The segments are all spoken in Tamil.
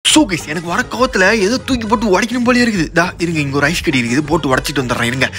ஸோ கைஸ் எனக்கு வர கோவத்தில் ஏதோ தூக்கி போட்டு உடைக்கணும் போலே இருக்குது தா இருங்க இங்கே ஒரு ஐஸ் கட்டி இருக்குது போட்டு உடச்சிட்டு வந்துடுறேன் இருங்க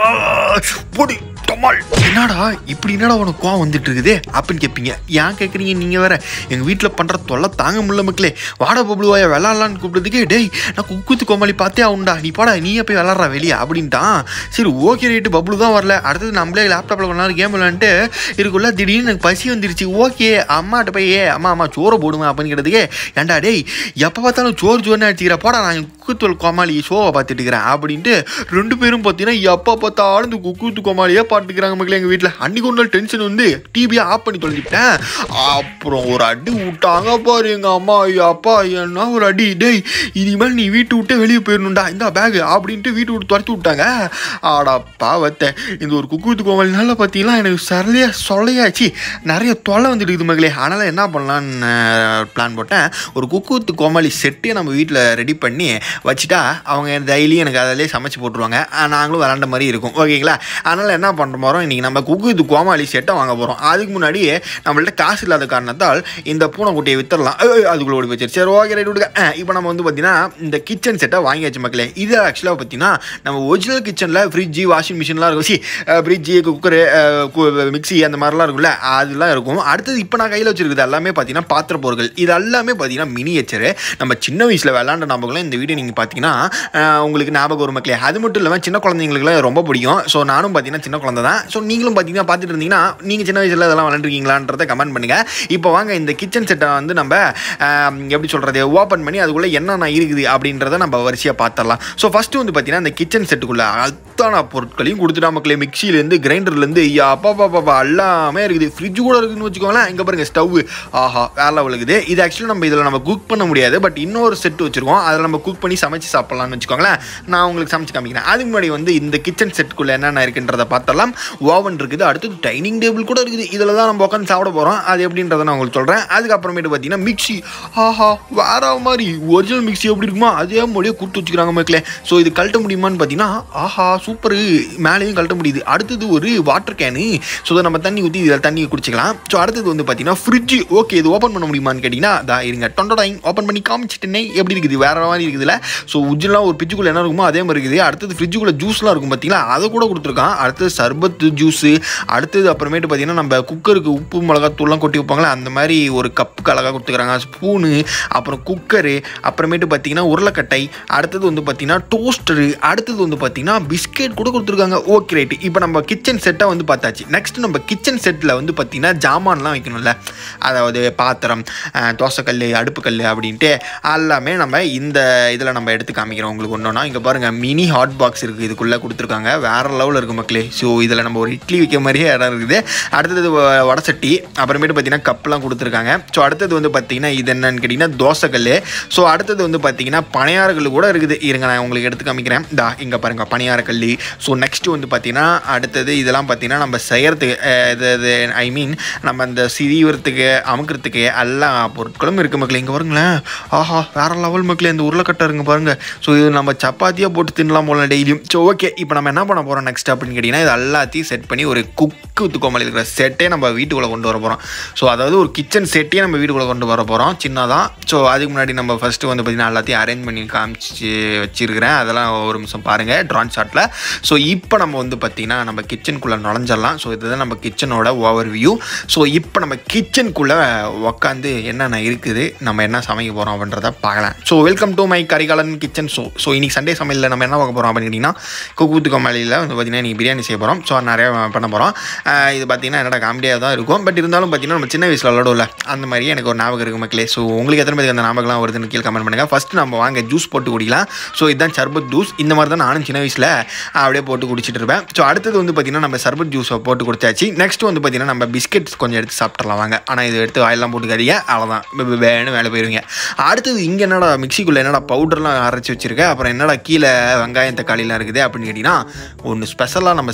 ஆ, போடு டமால் என்னடா இப்படி என்னடா உனக்கு கோவம் வந்துட்டு இருக்குது அப்படின்னு கேட்பீங்க ஏன் கேட்குறீங்க நீங்கள் வேற எங்கள் வீட்டில் பண்ணுற தொல்லை தாங்க முடியல மக்களே வாடா பப்ளுவாயா விளாட்லான்னு கூப்பிட்டதுக்கு டேய் நான் குக்குத்து கோமாளி பார்த்தே ஆகும்டா நீ போடா நீயே போய் விளாட்றா வெளியே அப்படின்ட்டான் சரி ஓகே ரைட்டு பப்ளு தான் வரல அடுத்தது நம்மளே லேப்டாப்பில் கொஞ்ச நேரம் கேம் விளாண்டுட்டு இருக்குள்ள திடீர்னு எனக்கு பசி வந்துருச்சு ஓகே அம்மாட்ட போய் ஏ அம்மா அம்மா சோறை போடுவேன் அப்படின்னு கேட்டதுக்கு ஏன்டா டேய் எப்போ பார்த்தாலும் சோறு சோறுன்னு அடிச்சுக்கிற போடா நான் குக்குத்தோல் கோமாளி ஷோவை பார்த்துட்டு இருக்கிறேன் அப்படின்ட்டு ரெண்டு பேரும் பார்த்தீங்கன்னா எப்போ பார்த்தாலும் இந்த குக்குத்து கோமாளியே பாட்டுக்கிறாங்க மக்களே எங்கள் வீட்டில் அன்னைக்கு ஒரு நாள் டென்ஷன் வந்து டிவியை ஆஃப் பண்ணி தொலைஞ்சிட்டேன் அப்புறம் ஒரு அடி விட்டாங்க பாரு எங்கள் அம்மா ஐயோ அப்பா என்ன ஒரு அடி டேய் இனிமேல் நீ வீட்டு விட்டு வெளியே போயிடணும்டா இந்த பேக் அப்படின்ட்டு வீட்டு விட்டு துரத்தி விட்டாங்க ஆடா பாவத்தை இந்த ஒரு குக்குத்து கோமாளினால பார்த்தீங்கன்னா எனக்கு சரலையா சொல்லையாச்சு நிறைய தொல்லை வந்துட்டு இருக்குது மகளே அதனால் என்ன பண்ணலான்னு பிளான் போட்டேன் ஒரு குக்குத்து கோமாளி செட்டே நம்ம வீட்டில் ரெடி பண்ணி வச்சுட்டா அவங்க டெய்லி எனக்கு அதிலே சமைச்சு போட்டுருவாங்க அஹ் நாங்களும் விளாண்ட மாதிரி இருக்கும் ஓகேங்களா அதனால் என்ன பண்ணுற போகிறோம் இன்றைக்கி நம்ம குக்குத்து கோமாளி செட்டை வாங்க போகிறோம் அதுக்கு முன்னாடி நம்மள்ட்ட காசு இல்லாத காரணத்தால் இந்த பூனைக்குட்டியை வித்துடலாம் அஹ் அதுக்குள்ள ஓடி போச்சு சரி ஓகே ரைட் விடுங்க இப்போ நம்ம வந்து பார்த்தீங்கன்னா இந்த கிச்சன் செட்டை வாங்கியாச்சு மக்களே இது ஆக்சுவலாக பார்த்தீங்கன்னா நம்ம ஒரிஜினல் கிச்சனில் ஃப்ரிட்ஜு வாஷிங் மிஷின்லாம் இருக்கும் சி ஃப்ரிட்ஜு குக்கரு மிக்ஸி அந்த மாதிரிலாம் இருக்கும்ல அதெல்லாம் இருக்கும் அடுத்தது இப்போ நான் கையில் வச்சிருக்குது எல்லாமே பார்த்தீங்கன்னா பாத்திர பொருட்கள் இது எல்லாமே பார்த்தீங்கன்னா மினியேச்சரு நம்ம சின்ன வயசில் விளாண்ட ஞாபகம் இந்த வீடியோ நீங்கள் பார்த்தீங்கன்னா அஹ், உங்களுக்கு ஞாபகம் வரும் மக்களே அது மட்டும் இல்லாமல் சின்ன குழந்தைங்களுக்குலாம் ரொம்ப பிடிக்கும் ஸோ நானும் பார்த்தீங்கன்னா சின்ன குழந்தை தான் ஸோ நீங்களும் பார்த்தீங்கன்னா பார்த்துட்டு இருந்தீங்கன்னா நீங்கள் சின்ன வயசில் இதெல்லாம் விளாண்டுருக்கீங்களான்றதை கமெண்ட் பண்ணுங்கள் இப்போ வாங்க இந்த கிச்சன் செட்டை வந்து நம்ம அஹ், எப்படி சொல்கிறது ஓப்பன் பண்ணி அதுக்குள்ளே என்னென்ன இருக்குது அப்படின்றத நம்ம வரிசையாக பார்த்துடலாம் ஸோ ஃபஸ்ட்டு வந்து பார்த்தீங்கன்னா இந்த கிச்சன் செட்டுக்குள்ளே அத்தனை பொருட்களையும் கொடுத்துட்டா மக்களே மிக்சிலேருந்து கிரைண்டர்லேருந்து அப்பா பாப்பா எல்லாமே இருக்குது ஃப்ரிட்ஜ் கூட இருக்குதுன்னு வச்சுக்கோங்களேன் இங்கே பாருங்க ஸ்டவ் ஆஹா வேலை இருக்குது இது ஆக்சுவலி நம்ம இதில் நம்ம குக் பண்ண முடியாது பட் இன்னொரு செட் வச்சுருக்கோம் அதில் நம்ம குக் பண்ணி சமைச்சு சாப்பிட்லாம்னு வச்சுக்கோங்களேன் நான் உங்களுக்கு சமைச்சு காமிக்கிறேன் அதுக்கு முன்னாடி வந்து இந்த கிச்சன் செட்டுக்குள்ளே என்னென்ன இருக்குன்றதை பார்த்தலாம் ஓவன் இருக்குது அடுத்தது டைனிங் டேபிள் கூட இருக்குது இதில் தான் நம்ம உட்காந்து சாப்பிட போகிறோம் அது எப்படின்றத நான் உங்களுக்கு சொல்கிறேன் அதுக்கப்புறமேட்டு பார்த்தீங்கன்னா மிக்ஸி ஆஹா வேற மாதிரி ஒரிஜினல் மிக்ஸி எப்படி இருக்குமோ அதே மாதிரியே கொடுத்து வச்சுக்கிறாங்க மக்களே ஸோ இது கழட்ட முடியுமான்னு பார்த்தீங்கன்னா ஆஹா சூப்பரு மேலேயும் கழட்ட முடியுது அடுத்தது ஒரு வாட்டர் கேனு ஸோ அதை நம்ம தண்ணி ஊற்றி இதில் தண்ணி குடிச்சிக்கலாம் ஸோ அடுத்தது வந்து பார்த்தீங்கன்னா ஃப்ரிட்ஜ் ஓகே இது ஓப்பன் பண்ண முடியுமான்னு கேட்டிங்கன்னா அதா இருங்க டொண்டோடாயிங் ஓப்பன் பண்ணி காமிச்சிட்டேனே எப்படி இருக்குது வேற மாதிரி இருக்குதுல்ல ஸோ உஜ்ஜெல்லாம் ஒரு பிச்சுக்குள்ளே என்ன இருக்குமோ அதே மாதிரி இருக்குது அடுத்தது ஃப்ரிட்ஜுக்குள்ளே ஜூஸ்லாம் இருக்கும் பார்த்தீங்களா அதை கூட கொடுத்துருக்கான் அடுத்தது சர்பத்து ஜூஸு அடுத்தது அப்புறமேட்டு பார்த்தீங்கன்னா நம்ம குக்கருக்கு உப்பு மிளகாத்தூள்லாம் கொட்டி வைப்பாங்களே அந்த மாதிரி ஒரு கப்புக்கு அழகாக கொடுத்துக்கிறாங்க ஸ்பூனு அப்புறம் குக்கரு அப்புறமேட்டு பார்த்தீங்கன்னா உருளைக்கட்டை அடுத்தது வந்து பார்த்தீங்கன்னா டோஸ்டரு அடுத்தது வந்து பார்த்தீங்கன்னா பிஸ்கெட் கூட கொடுத்துருக்காங்க ஓகே ரைட்டு இப்போ நம்ம கிச்சன் செட்டை வந்து பார்த்தாச்சு நெக்ஸ்ட் நம்ம கிச்சன் செட்டில் வந்து பார்த்தீங்கன்னா ஜாமான்லாம் வைக்கணும்ல அதாவது பாத்திரம் அஹ், தோசைக்கல் அடுப்புக்கல் அப்படின்ட்டு எல்லாமே நம்ம இந்த இதில் நம்ம எடுத்து காமிக்கிறோம் உங்களுக்கு ஒன்றுனா இங்கே பாருங்கள் மினி ஹாட் பாக்ஸ் இருக்குது இதுக்குள்ளே கொடுத்துருக்காங்க வேறு லெவலில் இருக்குது மக்களே ஸோ இதில் நம்ம ஒரு இட்லி வைக்க மாதிரியே இடம் இருக்குது அடுத்தது வ- வடசட்டி அப்புறமேட்டு பார்த்தீங்கன்னா கப்லாம் கொடுத்துருக்காங்க ஸோ அடுத்தது வந்து பார்த்தீங்கன்னா இது என்னன்னு கேட்டிங்கன்னா தோசைக்கல் ஸோ அடுத்தது வந்து பார்த்தீங்கன்னா பணியாரக்கல் கூட இருக்குது இருங்க நான் உங்களுக்கு எடுத்து காமிக்கிறேன் தா இங்கே பாருங்கள் பணியாரக்கல் ஸோ நெக்ஸ்ட் வந்து பார்த்தீங்கன்னா அடுத்தது இதெல்லாம் பார்த்தீங்கன்னா நம்ம செய்யறதுக்கு அஹ், இது இது ஐ மீன் நம்ம அந்த சிரிவறதுக்கு அமுக்கிறதுக்கு எல்லா பொருட்களும் இருக்குது மக்களே இங்கே பாருங்களேன் ஆஹா வேற லெவல் மக்களே இந்த உருளைக்கட்டை இருங்க பாருங்க ஸோ இது நம்ம சப்பாத்தியாக போட்டு தின்னலாம் போல டெய்லியும் ஸோ ஓகே இப்போ நம்ம என்ன பண்ண போகிறோம் நெக்ஸ்ட் அப்படின்னு கேட்டிங்கன்னா இது எல்லாத்தையும் செட் பண்ணி ஒரு குக்கு வித்துக்கோமல் இருக்கிற செட்டே நம்ம வீட்டுக்குள்ளே கொண்டு வர போகிறோம் ஸோ அதாவது ஒரு கிச்சன் செட்டே நம்ம வீட்டுக்குள்ளே கொண்டு வர போகிறோம் சின்னதாக ஸோ அதுக்கு முன்னாடி நம்ம ஃபஸ்ட்டு வந்து பார்த்திங்கன்னா எல்லாத்தையும் அரேஞ்ச் பண்ணி காமிச்சு வச்சிருக்கிறேன் அதெல்லாம் ஒரு நிமிஷம் பாருங்கள் ட்ரான் ஷாட்டில் ஸோ இப்போ நம்ம வந்து பார்த்திங்கன்னா நம்ம கிச்சனுக்குள்ளே நுழைஞ்சிடலாம் ஸோ இதுதான் நம்ம கிச்சனோட ஓவர் வியூ ஸோ இப்போ நம்ம கிச்சனுக்குள்ளே உக்காந்து என்னென்ன இருக்குது நம்ம என்ன சமைக்க போகிறோம் அப்படின்றத பார்க்கலாம் so welcome to my Karikalan kitchen show so இன்னைக்கு சண்டே சமையலில் நம்ம என்ன பார்க்க போகிறோம் அப்படின்னு கேட்டிங்கன்னா குக்கூத்து கோமாளியில் வந்து பார்த்திங்கன்னா இன்றைக்கி பிரியாணி செய்ய போகிறோம் ஸோ நிறைய பண்ண போகிறோம் இது பார்த்திங்கன்னா என்னடா காமெடியாக தான் இருக்கும் பட் இருந்தாலும் பார்த்திங்கன்னா நம்ம சின்ன வயசில் விளாடும்ல அந்த மாதிரி எனக்கு ஒரு ஞாபகம் இருக்குது மக்களே ஸோ உங்களுக்கு எத்தனை பேருக்கு அந்த ஞாபகம்லாம் வருதுன்னு கீழே கமெண்ட் பண்ணுங்கள் ஃபஸ்ட்டு நம்ம வாங்க ஜூஸ் போட்டு குடிக்கலாம் ஸோ இதுதான் சர்பத் ஜூஸ் இந்த மாதிரி தான் நானும் சின்ன வயசில் அப்படியே போட்டு குடிச்சிட்டு இருப்பேன் ஸோ அடுத்தது வந்து பார்த்திங்கன்னா நம்ம சர்பத் ஜூஸை போட்டு குடிச்சாச்சு நெக்ஸ்ட் வந்து பார்த்திங்கன்னா நம்ம பிஸ்கெட்ஸ் கொஞ்சம் எடுத்து சாப்பிட்றலாம் வாங்க ஆனால் இது எடுத்து வாயெல்லாம் போட்டுக்காதீங்க அவ்வளோதான் வேணும் வேலை போயிருவீங்க அடுத்தது இங்கே என்னடா மிக்சிக்குள்ளே என்னடா பவுடர்லாம் அரைச்சி வச்சிருக்க அப்புறம் என்னடா கீழே வெங்காயம் தக்காளிலாம் இருக்குது அப்படின்னு கேட்டிங்கன்னா ஒன்று ஸ்பெஷலாக நம்ம செய்கிறோம்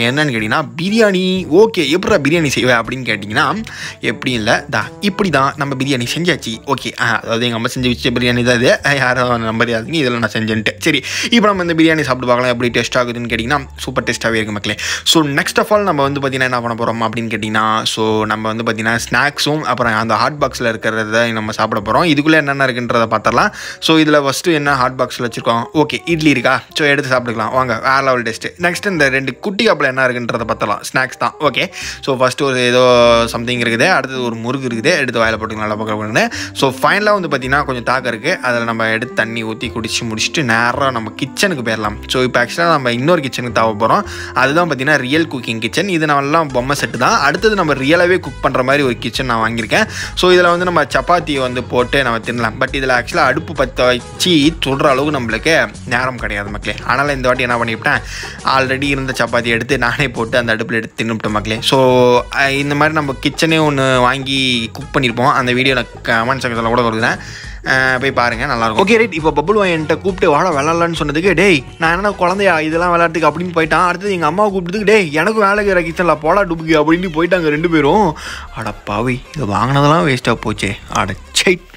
என்னன்னு கேட்டிங்கன்னா பிரியாணி ஓகே எப்படா பிரியாணி செய்வேன் அப்படின்னு கேட்டிங்கன்னா எப்படி இல்லை தா இப்படி தான் நம்ம பிரியாணி செஞ்சாச்சு ஓகே அதாவது எங்கள் அம்மா செஞ்சு வச்ச பிரியாணி தான் இது அஹ், யாரும் நம்பறியாதீங்க இதில் நான் செஞ்சேன்ட்டு சரி இப்போ நம்ம இந்த பிரியாணி சாப்பிட்டு பார்க்கலாம் எப்படி டேஸ்ட் ஆகுதுன்னு கேட்டிங்கன்னா சூப்பர் டேஸ்ட்டாகவே இருக்கு மக்களே ஸோ நெக்ஸ்ட் ஆஃப் ஆல் நம்ம வந்து பார்த்தீங்கன்னா என்ன பண்ண போகிறோம் அப்படின்னு கேட்டிங்கன்னா ஸோ நம்ம வந்து பார்த்தீங்கன்னா ஸ்நாக்ஸும் அப்புறம் அந்த ஹாட் பாக்ஸில் இருக்கிறத நம்ம சாப்பிட போகிறோம் இதுக்குள்ளே என்னென்ன இருக்குன்றத பார்த்துடலாம் ஸோ இதில் ஃபஸ்ட்டு என்ன ஹாட் பாக்ஸில் வச்சுருக்கோம் ஓகே இட்லி இருக்கா ஸோ எடுத்து சாப்பிட்டுக்கலாம் வாங்க வேறு லெவல் டேஸ்ட்டு நெக்ஸ்ட் இந்த ரெண்டு குட்டி கப்பில் என்ன இருக்குன்றத பார்த்தலாம் ஸ்நாக்ஸ் தான் ஓகே ஸோ ஃபஸ்ட்டு ஒரு ஏதோ சம்திங் இருக்குது அடுத்தது ஒரு முறுக்கு இருக்குது எடுத்து வாயில் போட்டுக்கலாம் நல்லா பக்கம் ஸோ ஃபைனலாக வந்து பார்த்தீங்கன்னா கொஞ்சம் தாக்கம் இருக்குது அதில் நம்ம எடுத்து தண்ணி ஊற்றி குடிச்சு முடிச்சுட்டு நேராக நம்ம கிச்சனுக்கு போயிடலாம் ஸோ இப்போ ஆக்சுவலாக நம்ம இன்னொரு கிச்சனுக்கு தாவ போகிறோம் அதுதான் பார்த்தீங்கன்னா ரியல் குக்கிங் கிச்சன் இது நம்மலாம் பொம்மை செட்டு தான் அடுத்தது நம்ம ரியலாகவே குக் பண்ணுற மாதிரி ஒரு கிச்சன் நான் வாங்கியிருக்கேன் ஸோ இதில் வந்து நம்ம சப்பாத்தியை வந்து போட்டு நம்ம தின்னலாம் பட் இதில் ஆக்சுவலாக அடுப்பு பற்ற வச்சு சொல்கிற அளவுக்கு நம்மளுக்கு நேரம் கிடையாது மக்களே அதனால் இந்த வாட்டி என்ன பண்ணிவிட்டேன் ஆல்ரெடி இருந்த சப்பாத்தி எடுத்து நானே போட்டு அந்த அடுப்பில் எடுத்து தின்னுவிட்டேன் மக்களே ஸோ இந்த மாதிரி நம்ம கிச்சனே ஒன்று வாங்கி குக் பண்ணியிருப்போம் அந்த வீடியோ நான் கமெண்ட் செக்ஷனில் கூட கொடுக்குறேன் அஹ் போய் பாருங்க நல்லா இருக்கும் ஓகே ரைட் இப்போ பபுள் வாய் என்கிட்ட கூப்பிட்டு வாட விளாட்லான்னு சொன்னதுக்கு டேய் நான் என்ன குழந்தையா இதெல்லாம் விளையாட்டுக்கு அப்படின்னு போயிட்டான் அடுத்தது எங்கள் அம்மாவை கூப்பிட்டதுக்கு டேய் எனக்கு வேலைக்கு இருக்கிற கிச்சனில் போடா டுபுக்கு அப்படின்னு போயிட்டாங்க ரெண்டு பேரும் அட பாவி இது வாங்கினதெல்லாம் வேஸ்ட்டாக போச்சே அட சை